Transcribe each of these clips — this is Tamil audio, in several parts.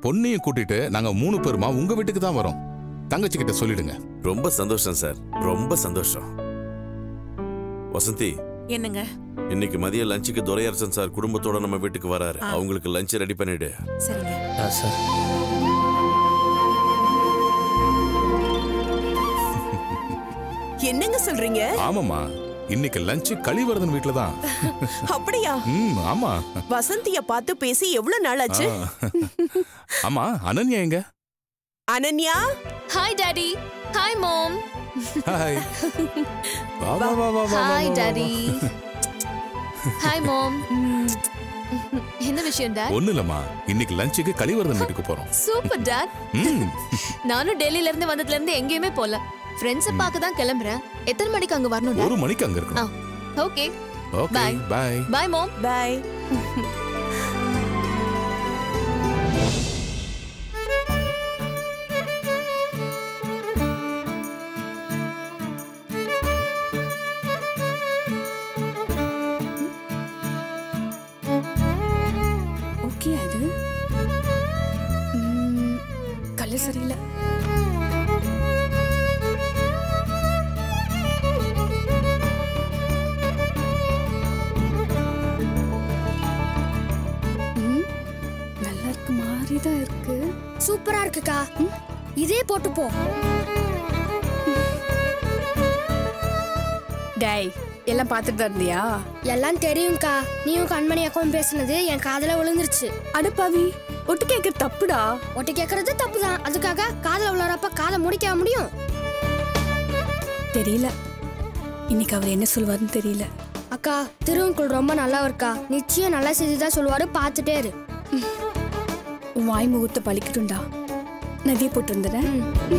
பொண்ணையும் கூட்டிட்டு நாங்க மூணு பேருமா உங்க வீட்டுக்கு தான் வரோம் தங்கச்சி கிட்ட சொல்லிடுங்க ரொம்ப சந்தோஷம் சார் ரொம்ப சந்தோஷம் வசந்தி என்னங்க இன்னைக்கு மதிய லஞ்சுக்கு துரையரசன் சார் குடும்பத்தோட நம்ம வீட்டுக்கு வராரு அவங்களுக்கு லஞ்ச் ரெடி பண்ணிடு சரிங்க ஆ சார் என்னங்க சொல்றீங்க ஆமாமா இன்னைக்கு லஞ்ச் கலிவரதன் வீட்ல தான் அப்படியா ம் ஆமா வசந்திய பார்த்து பேசி எவ்வளவு நாள் ஆச்சு ஆ. ஆமா அனன்யா எங்க Ananya hi daddy hi mom hi வா வா வா வா வா ஹாய் டாடி ஹாய் மாம் என்ன விஷயம் டாட் ஒண்ணு இல்லம்மா இன்னைக்கு லஞ்சுக்கு கலிவரதன் வீட்டுக்கு போறோம் சூப்பர் டாட் ம் நானும் டெல்லில இருந்து வந்ததுல இருந்து எங்கேயுமே போல ஃப்ரெண்ட்ஸை பார்க்க தான் கிளம்புறேன் எத்தனை மணிக்கு அங்க வரணும் ஒரு மணிக்கு அங்க இருக்கணும் okay okay Bye. Bye bye mom bye okay அது கலர் சரியில்லை ம், நல்லா இருக்கு மாதிரி தான் இருக்கு சூப்பரா இருக்குக்கா இதே போட்டு போ டேய் எல்லாம் பார்த்துட்டு தான் இருந்தியா எல்லாம் தெரியும்க்கா நீயும் கண்மணி அக்காவும் பேசுனது என் காதுல விழுந்துருச்சு அடப்பாவி ஒட்டு கேட்க தப்புடா ஒட்டு கேட்கறது தப்பு தான் அதுக்காக காதுல விழுறப்ப காதை முடிக்க முடியும் தெரியல இன்னைக்கு அவர் என்ன சொல்வாருன்னு தெரியல அக்கா திருவங்குள் ரொம்ப நல்லா இருக்கா நிச்சயம் நல்ல செய்தி தான் சொல்லுவாரு பார்த்துட்டே இரு உன் வாய் முகூர்த்த பழிக்கட்டும்டா நதியை போட்டு வந்துடுறேன்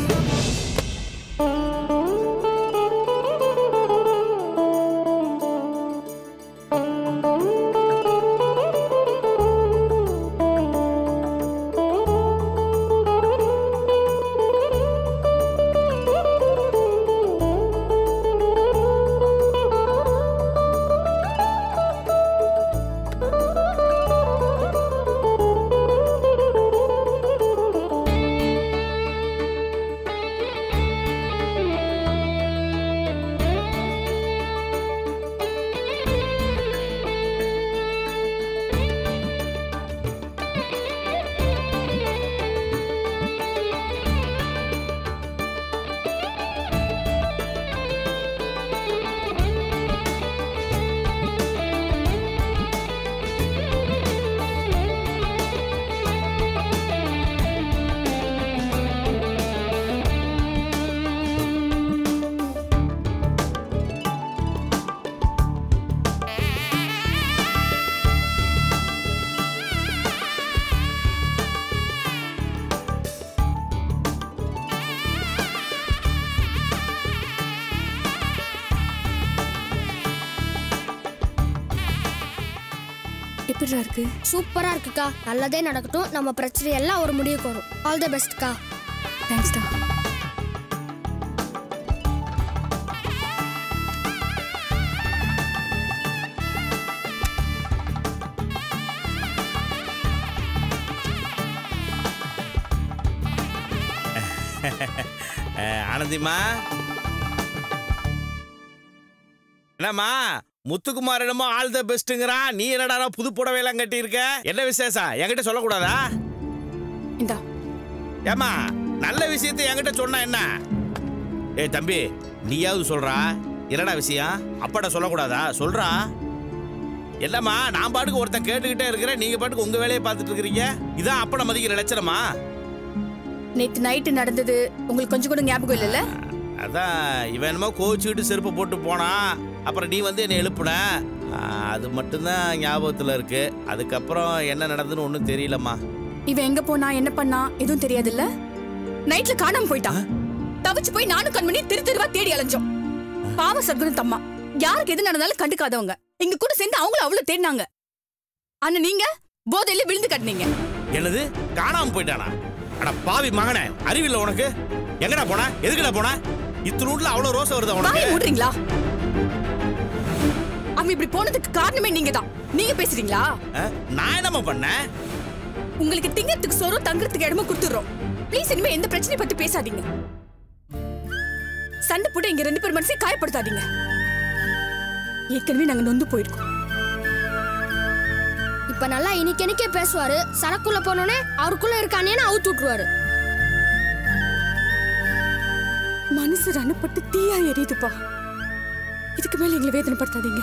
எப்படிடா இருக்கு சூப்பரா இருக்குக்கா நல்லதே நடக்கட்டும் நம்ம பிரச்சனை எல்லாம் ஒரு முடிவுக்கு வரும் ஆல் தி பெஸ்ட்க்கா தேங்க்ஸ்டா அஹ், ஆனந்திமா என்னம்மா முத்துக்குமார் என்னமோ ஆல் த பெஸ்ட்டுங்கிறான் நீ என்னடா புது புடவையெல்லாம் கட்டியிருக்க என்ன விசேஷம் என்கிட்ட சொல்லக்கூடாதா இந்தா ஏம்மா நல்ல விஷயத்தை என்கிட்ட சொன்னா என்ன ஏய் தம்பி நீயாவது சொல்றா என்னடா விஷயம் அப்பாட்ட சொல்லக்கூடாதா சொல்றா என்னம்மா நான் பாட்டுக்கு ஒருத்தன் கேட்டுக்கிட்டே இருக்கிறேன் நீங்க பாட்டுக்கு உங்க வேலையை பார்த்துட்டு இருக்கிறீங்க இதான் அப்பனை மதிக்கிற லட்சணமா நேத்து நைட்டு நடந்தது உங்களுக்கு கொஞ்சம் கூட ஞாபகம் இல்லைல்ல அதான் இவன் என்னமோ கோச்சுக்கிட்டு செருப்பு போட்டு போனான் அப்புறம் நீ வந்து என்னை எழுப்புன ஆ, அது மட்டும்தான் ஞாபகத்தில் இருக்கு அதுக்கப்புறம் என்ன நடந்ததுன்னு ஒன்றும் தெரியலம்மா இவன் எங்க போனா என்ன பண்ணா எதுவும் தெரியாதுல்ல நைட்ல காணாம போயிட்டான் தவிச்சு போய் நானும் கண்மணி திரு திருவா தேடி அலைஞ்சோம் பாவ சர்க்குணம் தம்மா யாருக்கு எது நடந்தாலும் கண்டுக்காதவங்க எங்க கூட சேர்ந்து அவங்களும் அவ்வளவு தேடினாங்க ஆனா நீங்க போதையில விழுந்து கட்டினீங்க என்னது காணாம போயிட்டானா அட பாவி மகனே அறிவில்லை உனக்கு எங்கடா போன எதுக்குடா போன இத்தினூட்ல அவ்வளோ ரோசை வருதா வாயை உனக்கு மூடுறீங்களா அவன் இப்படி போனதுக்கு காரணமே நீங்க தான் நீங்க பேசுறீங்களா ஆ, நான் என்னம்மா பண்ணேன் உங்களுக்கு திங்கறதுக்கு சோறும் தங்குறதுக்கு இடமும் கொடுத்துறோம் ப்ளீஸ் இனிமே எந்த பிரச்சனையை பத்தி பேசாதீங்க சண்டை போட்டு இங்க ரெண்டு பேர் மனசையும் காயப்படுத்தாதீங்க ஏற்கனவே நாங்க நொந்து போயிருக்கோம் இப்ப நல்லா இனிக்கெனிக்கே பேசுவாரு சரக்குள்ள போனோடனே அவருக்குள்ள இருக்கானேன்னு அவுத்து விட்டுருவாரு மனசு ரணப்பட்டு தீயா எரியுதுப்பா இதுக்கு மேல எங்களை வேதனைப்படுத்தாதீங்க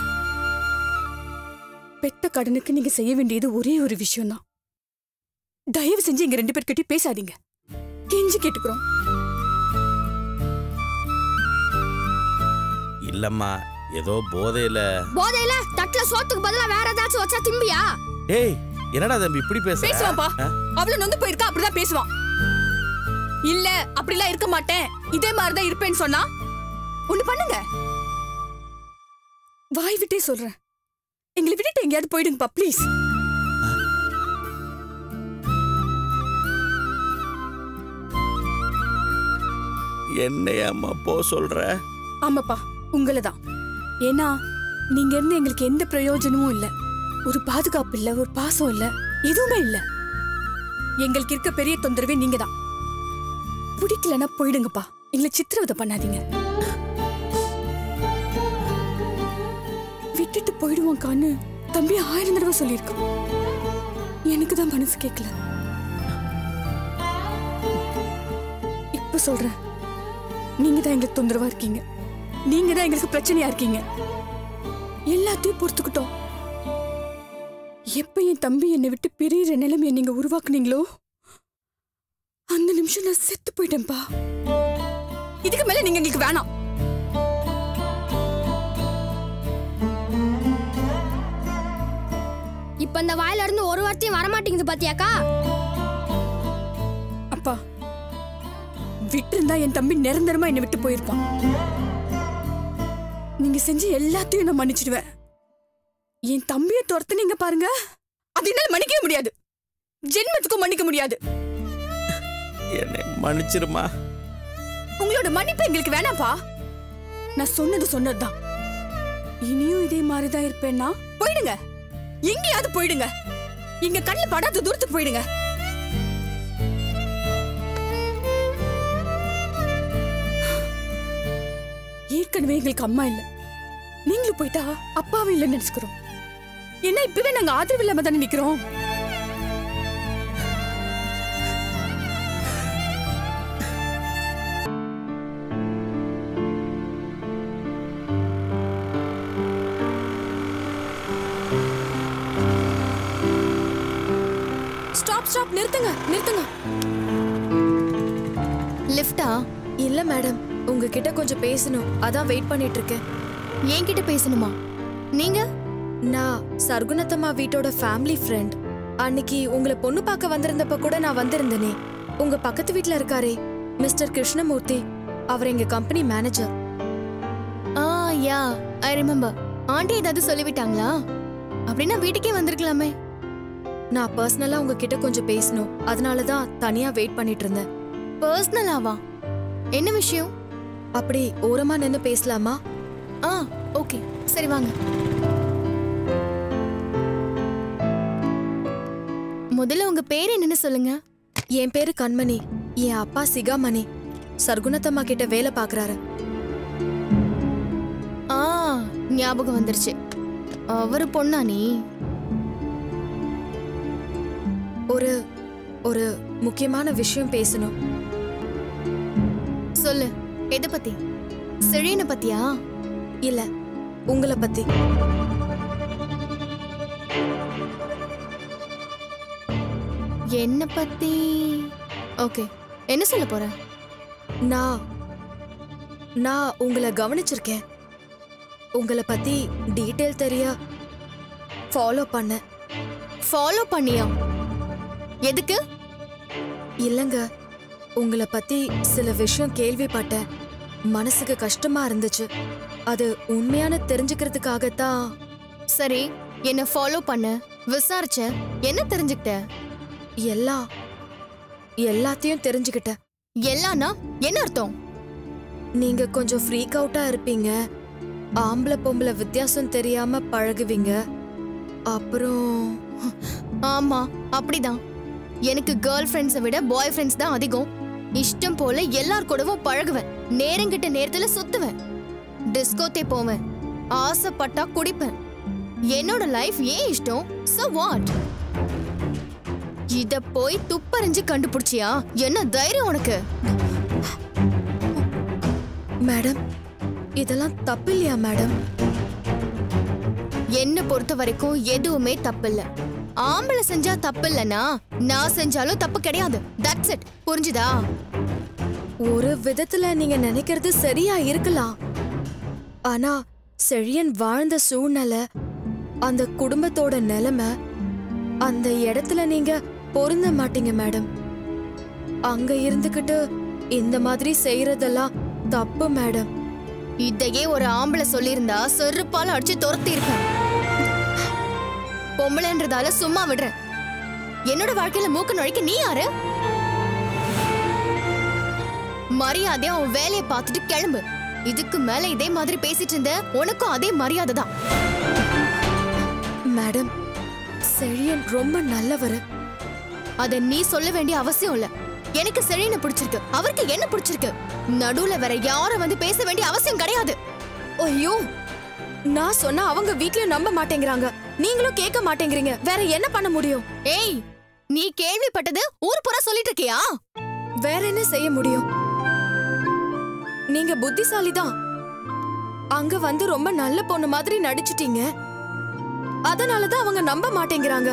பெத்த கடனுக்கு நீங்க செய்ய வேண்டியது ஒரே ஒரு விஷயம்தான் தயவு செஞ்சு எங்க ரெண்டு பேர்கிட்டயும் பேசாதீங்க கெஞ்சி கேட்டுக்கிறோம் இல்லம்மா ஏதோ போதையில போதையில தட்டுல சோத்துக்கு பதிலா வேற ஏதாச்சும் வச்சா திம்பியா ஏய் என்னடா தம்பி இப்படி பேசுற பேசுவான்ப்பா ஆ? அவ்வளவு நொந்து போயிருக்கா அப்படிதான் பேசுவான் இல்ல அப்படிலாம் இருக்க மாட்டேன் இதே மாதிரிதான் இருப்பேன்னு சொன்னா ஒண்ணு பண்ணுங்க வாய் விட்டே சொல்றேன் எங்களை விட்டுட்டு எங்கேயாவது போயிடுங்கப்பா ப்ளீஸ் என்னையாம்மா போ சொல்ற ஆமாப்பா உங்களை தான் ஏன்னா நீங்க இருந்து எங்களுக்கு எந்த பிரயோஜனமும் இல்ல ஒரு பாதுகாப்பு இல்ல ஒரு பாசம் இல்ல எதுவுமே இல்ல எங்களுக்கு இருக்க பெரிய தொந்தரவே நீங்க தான் பிடிக்கலன்னா போயிடுங்கப்பா எங்களை சித்திரவதை பண்ணாதீங்க விட்டுட்டு போயிடுவாங்கான்னு தம்பி ஆயிரம் தடவை சொல்லியிருக்கான் எனக்கு தான் மனசு கேட்கல இப்ப சொல்றேன் நீங்க தான் எங்களுக்கு தொந்தரவா இருக்கீங்க நீங்க தான் எங்களுக்கு பிரச்சனையா இருக்கீங்க எல்லாத்தையும் பொறுத்துக்கிட்டோம் எப்ப என் தம்பி என்னை விட்டு பிரியிற நிலைமையை நீங்க உருவாக்குனீங்களோ அந்த நிமிஷம் நான் செத்து போயிட்டேன்ப்பா இதுக்கு மேல நீங்க எங்களுக்கு வேணாம் இப்ப இந்த வாயில இருந்து ஒரு வார்த்தையும் வரமாட்டேங்குது பாத்தியாக்கா அப்பா விட்டிருந்தா என் தம்பி நிரந்தரமா என்னை விட்டு போயிருப்பான் நீங்க செஞ்ச எல்லாத்தையும் நான் மன்னிச்சிடுவேன் என் தம்பியை துரத்துனீங்க பாருங்க அது என்னால மன்னிக்கவே முடியாது ஜென்மத்துக்கும் மன்னிக்க முடியாது என்னை மன்னிச்சிருமா உங்களோட மன்னிப்பு எங்களுக்கு வேணாம்ப்பா நான் சொன்னது சொன்னதுதான் இனியும் இதே மாதிரிதான் இருப்பேன்னா போயிடுங்க எங்கேயாவது போயிடுங்க எங்க கண்ணில் படாத தூரத்துக்கு போயிடுங்க ஏற்கனவே எங்களுக்கு அம்மா இல்ல நீங்களும் போயிட்டா அப்பாவும் இல்லைன்னு நினைச்சுக்கிறோம் ஏன்னா இப்பவே நாங்க ஆதரவு இல்லாம தானே நிக்கிறோம் ஸ்டாப் ஸ்டாப் நிறுத்துங்க நிறுத்துங்க லிஃப்டா இல்ல மேடம் உங்ககிட்ட கொஞ்சம் பேசணும் அதான் வெயிட் பண்ணிட்டு இருக்கேன் என்கிட்ட பேசணுமா நீங்க நான் சர்க்குணத்தம்மா வீட்டோட ஃபேமிலி ஃப்ரெண்ட் அன்னைக்கு உங்களை பொண்ணு பார்க்க வந்திருந்தப்ப கூட நான் வந்திருந்தேனே உங்க பக்கத்து வீட்ல இருக்காரே மிஸ்டர் கிருஷ்ணமூர்த்தி அவர் எங்க company manager ah yeah I remember aunty ஏதாவது சொல்லிவிட்டாங்களா அப்படின்னா வீட்டுக்கே வந்திருக்கலாமே நான் பர்சனலா உங்ககிட்ட கொஞ்சம் பேசணும் அதனால தான் தனியா வெயிட் பண்ணிட்டு இருந்தேன் பர்சனலாவா என்ன விஷயம் அப்படி ஓரமா நின்னு பேசலாமா ஆ ஓகே சரி வாங்க முதல்ல உங்க பேர் என்னன்னு சொல்லுங்க என் பேரு கண்மணி என் அப்பா சிகாமணி சர்க்குணத்தம்மா கிட்ட வேலை பாக்குறாரு ஆ ஞாபகம் வந்துருச்சு அவரு பொண்ணா நீ ஒரு ஒரு முக்கியமான விஷயம் பேசணும் சொல்லு எதை பத்தி செழியனை பத்தியா இல்ல உங்களை பத்தி என்ன பத்தி ஓகே என்ன சொல்ல போற நான் நான் உங்களை கவனிச்சிருக்கேன் உங்களை பத்தி டீட்டெயில் தெரிய ஃபாலோ பண்ண ஃபாலோ பண்ணியா எதுக்கு இல்லைங்க உங்களை பத்தி சில விஷயம் கேள்விப்பட்டேன் மனசுக்கு கஷ்டமா இருந்துச்சு அது உண்மையான தெரிஞ்சுக்கிறதுக்காகத்தான் சரி என்ன ஃபாலோ பண்ண விசாரிச்ச என்ன தெரிஞ்சுக்கிட்ட எல்லாம் எல்லாத்தையும் தெரிஞ்சுக்கிட்டேன் எல்லாம்னா என்ன அர்த்தம் நீங்க கொஞ்சம் ஃப்ரீக் அவுட்டா இருப்பீங்க ஆம்பளை பொம்பளை வித்தியாசம் தெரியாம பழகுவீங்க அப்புறம் ஆமா அப்படிதான் எனக்கு கேர்ள் ஃப்ரெண்ட்ஸை விட பாய் ஃப்ரெண்ட்ஸ் தான் அதிகம் இஷ்டம் போல எல்லார் கூடவும் பழகுவேன் நேரங்கிட்ட நேரத்துல சுத்துவேன் டிஸ்கோத்தே போவேன் ஆசைப்பட்டா குடிப்பேன் என்னோட லைஃப் ஏன் இஷ்டம் சோ வாட் இத போய் துப்பறிஞ்சு கண்டுபிடிச்சியா என்ன தைரியம் உனக்கு மேடம் இதெல்லாம் தப்பு இல்லையா மேடம் என்ன பொறுத்த வரைக்கும் எதுவுமே தப்பில்ல ஆம்பளை செஞ்சா தப்பு இல்லனா நான் செஞ்சாலும் தப்பு கிடையாது தட்ஸ் இட் புரிஞ்சுதா ஒரு விதத்துல நீங்க நினைக்கிறது சரியா இருக்கலாம் ஆனா செழியன் வாழ்ந்த சூழ்நிலை அந்த குடும்பத்தோட நிலைமை அந்த இடத்துல நீங்க பொருந்த மாட்டீங்க மேடம் அங்க இருந்துகிட்டு இந்த மாதிரி செய்யறதெல்லாம் தப்பு மேடம் இதையே ஒரு ஆம்பளை சொல்லியிருந்தா செருப்பால அடிச்சு துரத்தி இருப்பேன் பொம்பளைன்றதால சும்மா விடுறேன் என்னோட வாழ்க்கையில மூக்கு நுழைக்க நீ யாரு மரியாதையா உன் வேலையை பார்த்துட்டு கிளம்பு இதுக்கு மேல இதே மாதிரி பேசிட்டு இருந்த உனக்கும் அதே மரியாதை தான் மேடம் செழியன் ரொம்ப நல்லவர் அத நீ சொல்ல வேண்டிய அவசியம் இல்ல எனக்கு செழியனை பிடிச்சிருக்கு அவருக்கு என்ன பிடிச்சிருக்கு நடுவுல வேற யாரும் வந்து பேச வேண்டிய அவசியம் கிடையாது ஐயோ நான் சொன்னா அவங்க வீட்லயும் நம்ப மாட்டேங்கிறாங்க நீங்களும் கேட்க மாட்டேங்கிறீங்க வேற என்ன பண்ண முடியும் ஏய் நீ கேள்விப்பட்டது ஊர் புற சொல்லிட்டு இருக்கியா வேற என்ன செய்ய முடியும் நீங்க புத்திசாலி தான் அங்க வந்து ரொம்ப நல்ல பொண்ணு மாதிரி நடிச்சிட்டீங்க அதனாலதான் அவங்க நம்ப மாட்டேங்கிறாங்க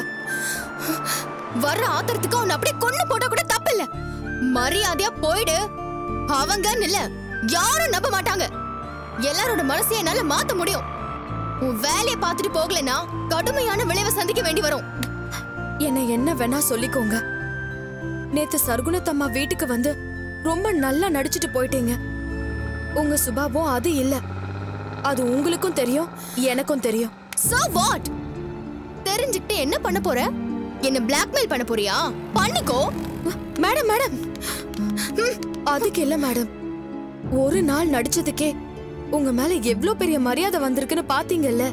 வர்ற ஆத்திரத்துக்கு அவன் அப்படியே கொண்டு போட்டா கூட தப்பில்ல மரியாதையா போயிடு அவங்க இல்ல யாரும் நம்ப மாட்டாங்க எல்லாரோட மனசையும் என்னால மாத்த முடியும் உன் வேலையை பார்த்துட்டு போகலனா கடுமையான விளைவை சந்திக்க வேண்டி வரும் என்ன என்ன வேணா சொல்லிக்கோங்க நேத்து சர்க்குணத்தம்மா வீட்டுக்கு வந்து ரொம்ப நல்லா நடிச்சிட்டு போயிட்டீங்க உங்க சுபாவம் அது இல்ல அது உங்களுக்கும் தெரியும் எனக்கும் தெரியும் சோ வாட் தெரிஞ்சுக்கிட்டு என்ன பண்ண போற என்ன பிளாக்மெயில் பண்ண போறியா பண்ணிக்கோ மேடம் மேடம் ம், அதுக்கு இல்ல மேடம் ஒரு நாள் நடிச்சதுக்கே உங்க மேல எவ்ளோ பெரிய மரியாதை வந்திருக்குன்னு பாத்தீங்கல்ல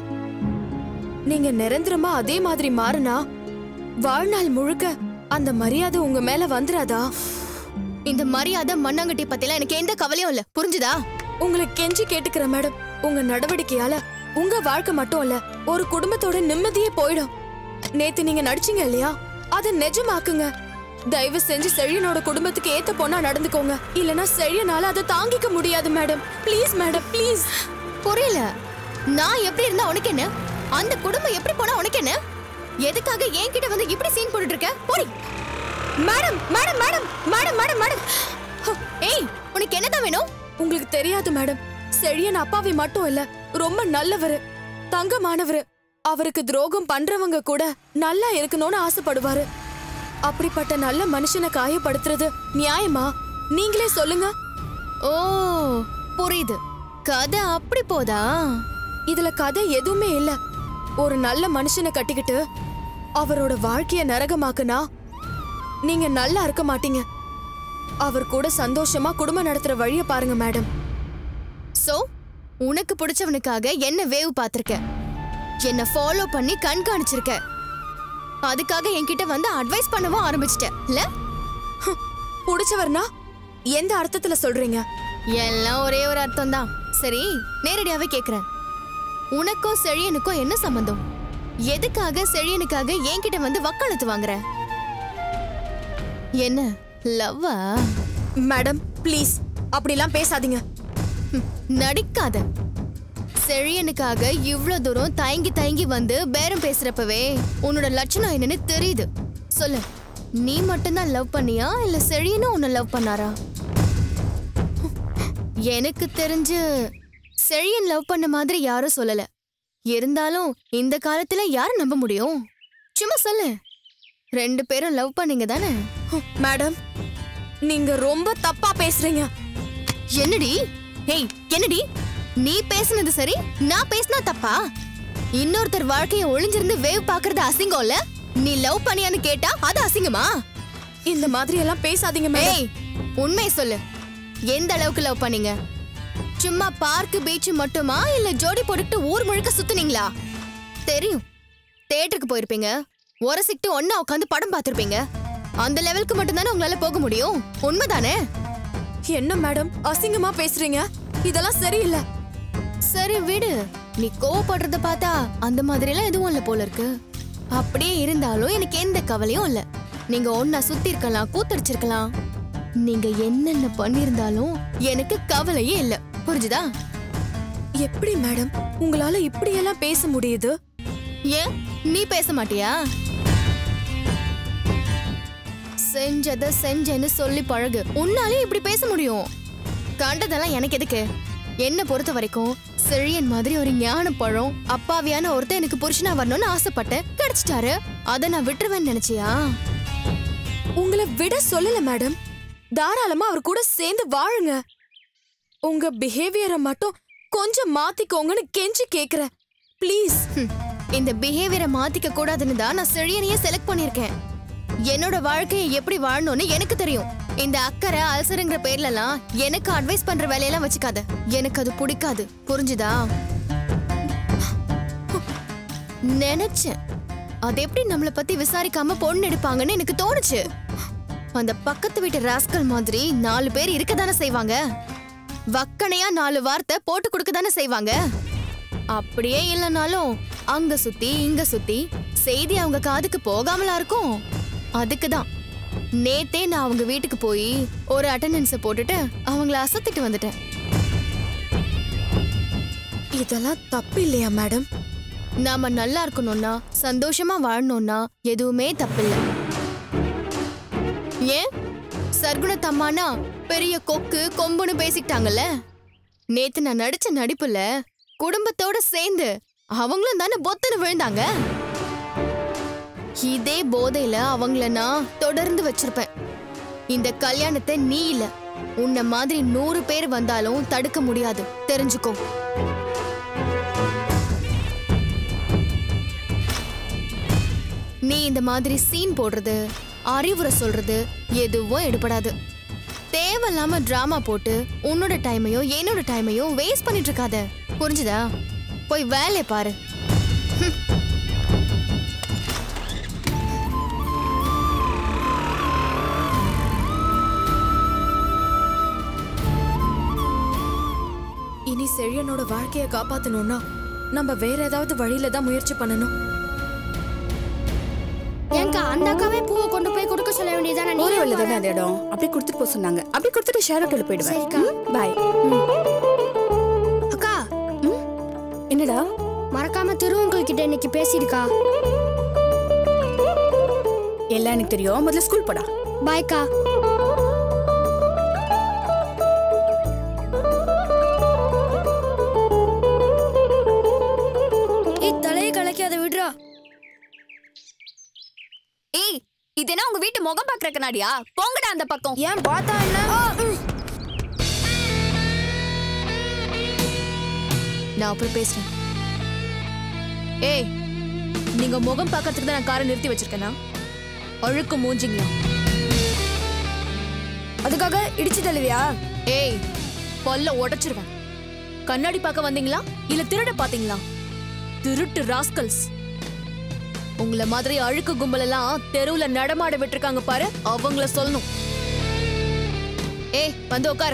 நீங்க நிரந்தரமா அதே மாதிரி மாறினா வாழ்நாள் முழுக்க அந்த மரியாதை உங்க மேல வந்துராதா இந்த மரியாதை மண்ணாங்கட்டி பத்திலாம் எனக்கு எந்த கவலையும் இல்ல புரிஞ்சுதா உங்களை கெஞ்சி கேட்டுக்கிறேன் மேடம் உங்க நடவடிக்கையால உங்க வாழ்க்கை மட்டும் இல்ல ஒரு குடும்பத்தோட நிம்மதியே போயிடும் நேத்து நீங்க நடிச்சீங்க இல்லையா அத நிஜமாக்குங்க தயவு செஞ்சு செழியனோட குடும்பத்துக்கு ஏத்த பொண்ணா நடந்துக்கோங்க இல்லனா செழியனால அதை தாங்கிக்க முடியாது மேடம் ப்ளீஸ் மேடம் ப்ளீஸ் புரியல நான் எப்படி இருந்தா உனக்கு என்ன அந்த குடும்பம் எப்படி போனா உனக்கு என்ன எதுக்காக என்கிட்ட வந்து இப்படி சீன் போட்டுட்டு இருக்க போடி madam madam madam madam madam madam ஏய் உனக்கு என்னதான் வேணும் உங்களுக்கு தெரியாது மேடம் செழியன் அப்பாவி மட்டும் இல்ல ரொம்ப நல்லவரு தங்கமானவரு அவருக்கு துரோகம் பண்றவங்க கூட நல்லா இருக்கணும்னு ஆசைப்படுவாரு அப்படிப்பட்ட நல்ல மனுஷனை காயப்படுத்துறது நியாயமா நீங்களே சொல்லுங்க ஓ புரியுது கதை அப்படி போதா இதுல கதை எதுவுமே இல்ல ஒரு நல்ல மனுஷனை கட்டிக்கிட்டு அவரோட வாழ்க்கைய நரகமாக்குனா நீங்க நல்லா இருக்க மாட்டீங்க அவர் கூட சந்தோஷமா குடும்பம் நடத்துற வழிய பாருங்க மேடம் சோ உனக்கு பிடிச்சவனுக்காக என்ன வேவ் பார்த்திருக்க என்ன ஃபாலோ பண்ணி கண்காணிச்சிருக்க அதுக்காக என்கிட்ட வந்து அட்வைஸ் பண்ணவும் ஆரம்பிச்சிட்ட இல்ல புடிச்சவர்னா எந்த அர்த்தத்துல சொல்றீங்க எல்லாம் ஒரே ஒரு அர்த்தம் தான் சரி நேரடியாவே கேக்குறேன் உனக்கும் செழியனுக்கும் என்ன சம்பந்தம் எதுக்காக செழியனுக்காக என்கிட்ட வந்து வக்காலத்து வாங்குற என்ன லவ்வா மேடம் ப்ளீஸ் அப்படிலாம் பேசாதீங்க ஹம், நடிக்காத செழியனுக்காக இவ்ளோ தூரம் தயங்கி தயங்கி வந்து பேரம் பேசுறப்பவே உன்னோட லட்சணம் என்னன்னு தெரியுது சொல்லு நீ மட்டும்தான் லவ் பண்ணியா இல்ல செழியனும் உன்னை லவ் பண்ணாரா எனக்கு தெரிஞ்சு செழியன் லவ் பண்ண மாதிரி யாரும் சொல்லல இருந்தாலும் இந்த காலத்துல யாரை நம்ப முடியும் சும்மா சொல்லு ரெண்டு பேரும் லவ் பண்ணீங்க தானே மேடம் நீங்க ரொம்ப தப்பா பேசுறீங்க என்னடி ஏய் என்னடி நீ பேசுனது சரி நான் பேசினா தப்பா இன்னொருத்தர் வாழ்க்கைய ஒளிஞ்சிருந்து வேவ் பாக்குறது அசிங்கம் இல்ல நீ லவ் பண்ணியான்னு கேட்டா அது அசிங்கமா இந்த மாதிரி எல்லாம் பேசாதீங்க மேடம் ஏய் உண்மையை சொல்லு எந்த அளவுக்கு லவ் பண்ணீங்க சும்மா பார்க் பீச் மட்டுமா இல்ல ஜோடி போட்டுட்டு ஊர் முழுக்க சுத்துனீங்களா தெரியும் தேட்டருக்கு போயிருப்பீங்க உரசிக்கிட்டு ஒண்ணா உட்காந்து படம் பார்த்திருப்பீங்க அந்த லெவலுக்கு மட்டும் தானே உங்களால போக முடியும் உண்மைதானே என்ன மேடம் அசிங்கமா பேசுறீங்க இதெல்லாம் சரியில்லை சரி விடு நீ கோவப்படுறத பார்த்தா அந்த மாதிரி எல்லாம் எதுவும் இல்ல போல இருக்கு அப்படியே இருந்தாலும் எனக்கு எந்த கவலையும் இல்ல நீங்க ஒன்னா சுத்தி இருக்கலாம் கூத்தடிச்சிருக்கலாம் நீங்க என்னென்ன பண்ணிருந்தாலும் எனக்கு கவலையே இல்ல புரிஞ்சுதா எப்படி மேடம் உங்களால இப்படியெல்லாம் பேச முடியுது ஏன் நீ பேச மாட்டியா செஞ்சத செஞ்சேன்னு சொல்லி பழகு உன்னாலே இப்படி பேச முடியும் கண்டதெல்லாம் எனக்கு எதுக்கு என்ன பொறுத்த வரைக்கும் செழியன் மாதிரி ஒரு ஞான பழம் அப்பாவியான ஒருத்தன் எனக்கு புருஷனா வரணும்னு ஆசைப்பட்டேன் கிடைச்சிட்டாரு அதை நான் விட்டுருவேன்னு நினைச்சியா உங்களை விட சொல்லல மேடம் தாராளமா அவர் கூட சேர்ந்து வாழுங்க உங்க பிஹேவியரை மட்டும் கொஞ்சம் மாத்திக்கோங்கன்னு கெஞ்சி கேக்குறேன் ப்ளீஸ் ஹம், இந்த பிஹேவியரை மாத்திக்க கூடாதுன்னு தான் நான் செழியனையே செலக்ட் பண்ணிருக்கேன் என்னோட வாழ்க்கையை எப்படி வாழணும்னு எனக்கு தெரியும் இந்த அக்கறை அல்சருங்கிற பேர்லலாம் எனக்கு அட்வைஸ் பண்ற வேலையெல்லாம் வச்சுக்காத எனக்கு அது பிடிக்காது புரிஞ்சுதா நினைச்சேன் அது எப்படி நம்மள பத்தி விசாரிக்காம பொண்ணு எடுப்பாங்கன்னு எனக்கு தோணுச்சு அந்த பக்கத்து வீட்டு ராஸ்கல் மாதிரி நாலு பேர் இருக்க தானே செய்வாங்க வக்கனையா நாலு வார்த்தை போட்டு கொடுக்க தானே செய்வாங்க அப்படியே இல்லைனாலும் அங்க சுத்தி இங்க சுத்தி செய்தி அவங்க காதுக்கு போகாமலா இருக்கும் அதுக்கு தான் நேத்தே நான் அவங்க வீட்டுக்கு போய் ஒரு அட்டெண்டன்ஸை போட்டுட்டு அவங்கள அசத்திட்டு வந்துட்டேன் இதெல்லாம் தப்பு இல்லையா மேடம் நாம நல்லா இருக்கணும்னா சந்தோஷமா வாழணும்னா எதுவுமே தப்பில்ல ஏன் சர்க்குணத்தம்மானா பெரிய கொக்கு கொம்புன்னு பேசிக்கிட்டாங்கல்ல நேத்து நான் நடிச்ச நடிப்புல குடும்பத்தோட சேர்ந்து அவங்களும் தானே பொத்துன்னு விழுந்தாங்க இதே போதையில அவங்கள நான் தொடர்ந்து வச்சிருப்பேன் இந்த கல்யாணத்தை நீ இல்ல உன்ன மாதிரி நூறு பேர் வந்தாலும் தடுக்க முடியாது தெரிஞ்சுக்கோ நீ இந்த மாதிரி சீன் போடுறது அறிவுரை சொல்றது எதுவும் எடுபடாது தேவையில்லாம டிராமா போட்டு உன்னோட டைமையும் என்னோட டைமையும் வேஸ்ட் பண்ணிட்டு இருக்காத புரிஞ்சுதா போய் வேலையை பாரு இனி செழியனோட வாழ்க்கைய காப்பாத்தணும்னா நம்ம வேற ஏதாவது வழியில தான் முயற்சி பண்ணணும் ஏங்கா அந்த அக்காவே பூவை கொண்டு போய் கொடுக்க சொல்ல வேண்டியதானே போற வழியில தானே அந்த இடம் அப்படியே கொடுத்துட்டு போக சொன்னாங்க அப்படியே கொடுத்துட்டு ஷேர் ஆட்டோல சரிக்கா. போயிடுவேன் பாய் அக்கா என்னடா மறக்காம திருவங்கல் கிட்ட இன்னைக்கு பேசிருக்கா எல்லாம் எனக்கு தெரியும் முதல்ல ஸ்கூல் போடா பாய்க்கா ஏய் தலையை கலக்கி அதை விடுறா ஏய் இது என்ன உங்க வீட்டு முகம் பாக்குற கண்ணாடியா போங்கடா அந்த பக்கம் ஏன் பார்த்தா என்ன நான் அப்புறம் பேசுறேன் ஏய் நீங்க முகம் பார்க்கறதுக்கு தான் நான் காரை நிறுத்தி வச்சிருக்கேனா அழுக்கு மூஞ்சிங்களா அதுக்காக இடிச்சு தள்ளுவியா ஏய் பல்ல உடைச்சிருவேன் கண்ணாடி பார்க்க வந்தீங்களா இல்ல திருட பாத்தீங்களா திருட்டு ராஸ்கல்ஸ் உங்கள மாதிரி அழுக்கு கும்பல் எல்லாம் தெருவுல நடமாட விட்டுருக்காங்க பாரு அவங்கள சொல்லணும் ஏய் வந்து உட்காரு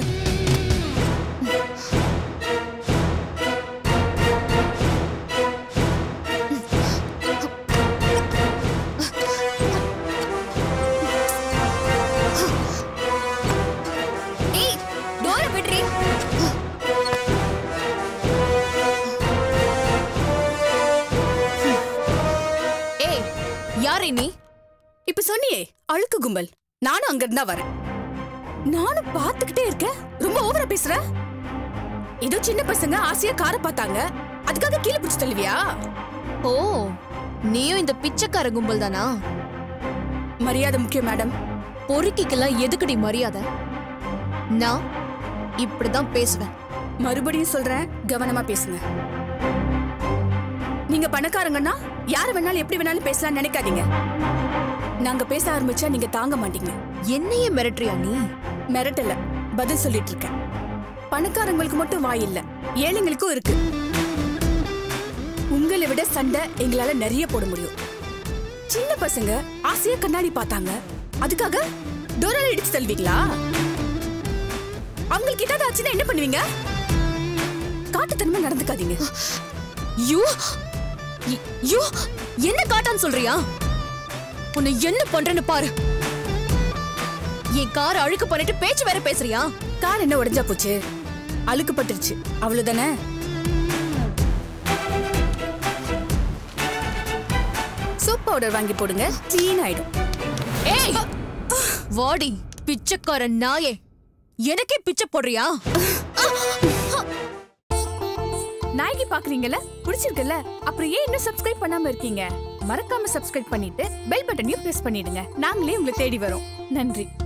ஏய் டோர விடுறி ஏய் யாரே நீ இப்ப சொன்னியே அழுக்கு கும்பல் நானும் அங்க இருந்தா வரேன் நானும் பாத்துக்கிட்டே இருக்கேன் ரொம்ப ஓவரா பேசுற ஏதோ சின்ன பசங்க ஆசையா காரை பார்த்தாங்க அதுக்காக கீழே பிடிச்சு தள்ளுவியா ஓ நீயும் இந்த பிச்சைக்கார கும்பல் தானா மரியாதை முக்கியம் மேடம் பொறுக்கிக்கெல்லாம் எதுக்குடி மரியாதை நான் இப்படிதான் பேசுவேன் மறுபடியும் சொல்றேன் கவனமா பேசுங்க நீங்க பணக்காரங்கன்னா யார வேணாலும் எப்படி வேணாலும் பேசலாம்னு நினைக்காதீங்க நாங்க பேச ஆரம்பிச்சா நீங்க தாங்க மாட்டீங்க என்னையே மிரட்டுறியா நீ மிரட்டல பதில் சொல்லிட்டு இருக்கேன் பணக்காரங்களுக்கு மட்டும் வாய் இல்ல ஏழைங்களுக்கும் இருக்கு உங்களை விட சண்டை எங்களால நிறைய போட முடியும் சின்ன பசங்க ஆசையா கண்ணாடி பார்த்தாங்க அதுக்காக டோரால இடிச்சு தள்ளுவீங்களா அவங்களுக்கு ஏதாவது ஆச்சுன்னா என்ன பண்ணுவீங்க காட்டுத்தனமா நடந்துக்காதீங்க யூ இ- யூ என்ன காட்டான்னு சொல்றியா உன்னை என்ன பண்றேன்னு பாரு என் கார் அழுக்கு பண்ணிட்டு பேச்சு வேற பேசுறியா கார் என்ன உடைஞ்சா போச்சு அழுக்கு பட்டுருச்சு அவ்வளவுதானே சோப் பவுடர் வாங்கி போடுங்க க்ளீன் ஆயிடும் ஏய் வாடி பிச்சைக்கார நாயே எனக்கே பிச்சை போடுறியா நாயகி பாக்குறீங்கல்ல பிடிச்சிருக்குல்ல அப்புறம் ஏன் இன்னும் சப்ஸ்கிரைப் பண்ணாம இருக்கீங்க மறக்காம சப்ஸ்கிரைப் பண்ணிட்டு பெல் பட்டனையும் பிரஸ் பண்ணிடுங்க நாங்களே உங்களை தேடி வரோம் நன்றி